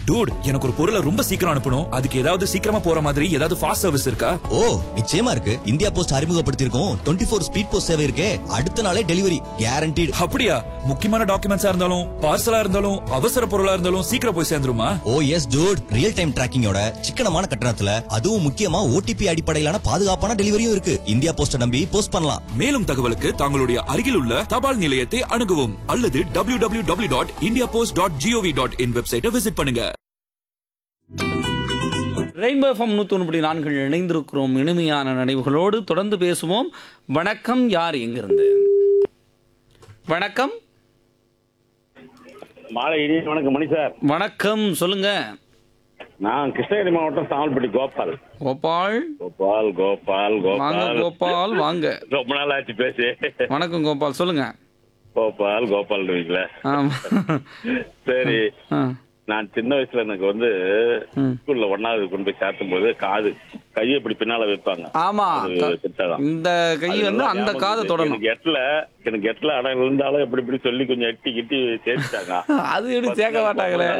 Dude எனக்கு ஒரு பொருளை ரொம்ப சீக்கிரம் அனுப்பணும் அதுக்கு ஏதாவது சீக்கிரமா போற மாதிரி ஏதாவது ஃபாஸ்ட் சர்வீஸ் இருக்கா ஓ நிச்சயமா இருக்கு இந்தியா போஸ்ட் அறிமுகப்படுத்தியிருக்கோம் டுவெண்ட்டி ஃபோர் ஸ்பீட் போஸ்ட் சேவை இருக்கே அடுத்த நாளே டெலிவரி கேரண்டீடு அப்படியா முக்கியமான டாக்குமெண்ட்ஸா இருந்தாலும் பார்சலா இருந்தாலும் அவசர பொருளா இருந்தாலும் சீக்கிரம் போய் சேர்ந்துருமா oh yes dude real time டிராக்கிங்கோட சிக்கனமான கட்டணத்துல அதுவும் முக்கியமா ஓடிபி அடிப்படையிலான பாதுகாப்பான டெலிவரியும் இருக்கு இந்தியா போஸ்ட நம்பி போஸ்ட் பண்ணலாம் மேலும் தகவலுக்கு தங்களுடைய அருகில் உள்ள தபால் நிலையத்தை அணுகவும் அல்லது W W W dot India post dot G O V dot in வெப்சைட்டை விசிட் பண்ணுங்க ரெயின்போ எஃப்எம் நூற்றி ஒன்று நான்கள் இணைந்திருக்கிறோம் இனிமையான நினைவுகளோடு தொடர்ந்து பேசுவோம் வணக்கம் யார் எங்கிருந்து வணக்கம் மாலை இனிய வணக்கம் மணி சார் வணக்கம் சொல்லுங்க நான் கிருஷ்ணகிரி மாவட்டம் சாமல்பட்டி கோபால் கோபால் கோபால் கோபால் வாங்க கோபால் கோபால் வாங்க ரொம்ப நாள் ஆச்சு பேசி வணக்கம் கோபால் சொல்லுங்க கோபால் கோபால் வீங்களா ஆமா சரி ஆ, நான் சின்ன வயசுல எனக்கு வந்து ம். ஸ்கூல்ல ஒன்னாவது கொண்டு போய் சேர்த்தும் போது காது கையை இப்படி பின்னால வைப்பாங்க ஆமா அது க- திட்டம் இந்த கை அது வந்து நல்லா அந்த ஞாபகம் காதை இருக்கு. தொடணும் எனக்கு எட்டுல எனக்கு எட்டுல அடம் இருந்தாலும் எப்படி இப்படி சொல்லி கொஞ்சம் எட்டி கிட்டி சேர்த்துட்டாங்க அது எப்படி சேர்க்க மாட்டாங்களே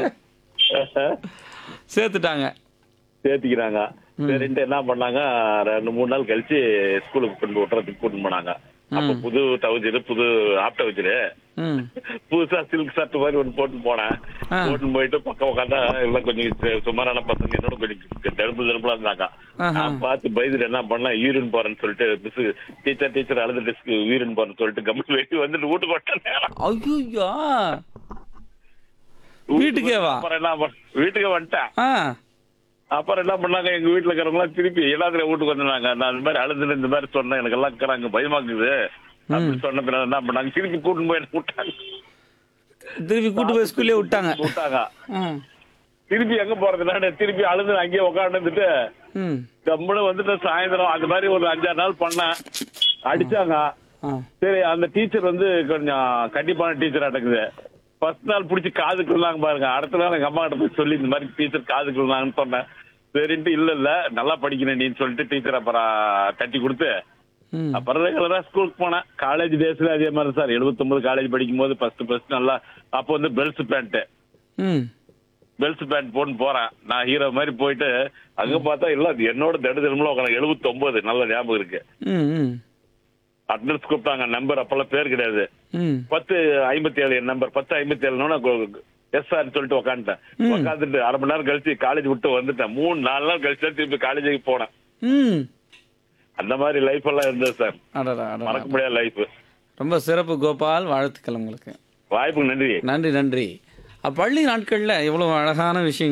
சேர்த்துட்டாங்க சேர்த்திக்கிறாங்க சரின்ட்டு என்ன பண்ணாங்க ரெண்டு மூணு நாள் கழிச்சு ஸ்கூலுக்கு கொண்டு விட்டுறதுக்கு கூட்டிட்டு போனாங்க அப்ப புது டவுஜரு புது ஆப் டவுஜரு ம் புதுசா சில்க் ஷர்ட் மாதிரி ஒன்று போட்டு போனேன் ஆ. போட்டு போயிட்டு பக்கம் உட்காந்தா எல்லாம் கொஞ்சம் சு- சுமாரான பசங்க என்னோட கொஞ்சம் தடுப்பு தடுப்புலாம் இருந்தாங்க ஆஹா. நான் பார்த்து பயந்துட்டு என்ன பண்ணேன் யூரின் போறேன்னு சொல்லிட்டு மிஸ் டீச்சர் டீச்சர் அழுது டிஸ்க் யூரின் போறேன்னு சொல்லிட்டு கம்மல் வெட்டி வந்துட்டு வீட்டுக்கு விட்டேன் ஐயோ வீட்டுக்கேவா? அப்புறம் என்ன பண்ண- வீட்டுக்கு வந்துட்டேன் ஆ அப்புறம் என்ன பண்ணாங்க எங்க வீட்டுல இருக்கிறவங்க திருப்பி எல்லாத்துல வீட்டுக்கு வந்தாங்க நான் இந்த மாதிரி அழுதுல இந்த மாதிரி சொன்னேன் எனக்கு எல்லாம் இருக்கிறாங்க பயமாக்குது அப்படின்னு சொன்ன பிறகு என்ன பண்ணாங்க திருப்பி கூட்டிட்டு போய் என்னை விட்டாங்க திருப்பி கூட்டு போய் ஸ்கூல்லே விட்டாங்க விட்டாங்க ஆ திருப்பி எங்க போறதுனா திருப்பி அழுது அங்கேயே உட்காந்துட்டு ம் கம்முன்னு வந்துட்டு சாயந்தரம் அது மாதிரி ஒரு அஞ்சாறு நாள் பண்ணேன் அடிச்சாங்க ஆ சரி அந்த டீச்சர் வந்து கொஞ்சம் கண்டிப்பான டீச்சர் அடக்குது ஃபர்ஸ்ட் நாள் பிடிச்சி காதுக்கு விழுந்தாங்க பாருங்க அடுத்த நாள் எங்க அம்மா கிட்ட போய் சொல்லி இந்த மாதிரி டீச்சர் காதுக்கு விழுந்தாங்கன்னு சொன்னேன் சரின்ட்டு இல்ல இல்ல நல்லா படிக்கிறேன் நீன்னு சொல்லிட்டு டீச்சர் அப்புறம் தட்டி கொடுத்து ம் அப்புறம் ரெகுலரா ஸ்கூலுக்கு போனேன் காலேஜ் டேஸ்ல அதே மாதிரி சார் 79 காலேஜ் படிக்கும் போது ஃபர்ஸ்ட் ஃபர்ஸ்ட் நல்லா அப்போ வந்து பெல்ஸ் பேண்ட் ம் பெல்ஸ் பேண்ட் போட்டு போறேன் நான் ஹீரோ மாதிரி போயிட்டு அங்க பார்த்தா இல்ல அது என்னோட தடு திரும்பல உட்காந்து 79 நல்ல ஞாபகம் இருக்கு ம் ம் அட்னன்ஸ் கூப்பிட்டாங்க நம்பர் அப்பெல்லாம் பேர் கிடையாது ம் பத்து ஐம்பத்தி ஏழு என் நம்பர் பத்து ஐம்பத்தி ஏழுனா எஸ் சார் சொல்லிட்டு உக்காந்துட்டேன் உட்காந்துட்டு அரை மணி நேரம் கழிச்சு காலேஜ் விட்டு வந்துட்டேன் மூணு நாலு நாள் கழிச்சு தான் திருப்பி காலேஜுக்கு போனேன் ம் அந்த மாதிரி லைஃப் எல்லாம் இருந்தது சார் அடடா அடடா மறக்க முடியாத லைஃப் ரொம்ப சிறப்பு கோபால் வாழ்த்துக்கள் உங்களுக்கு வாய்ப்புக்கு நன்றி நன்றி நன்றி அப்ப பள்ளி நாட்களில் எவ்வளோ அழகான விஷயங்கள்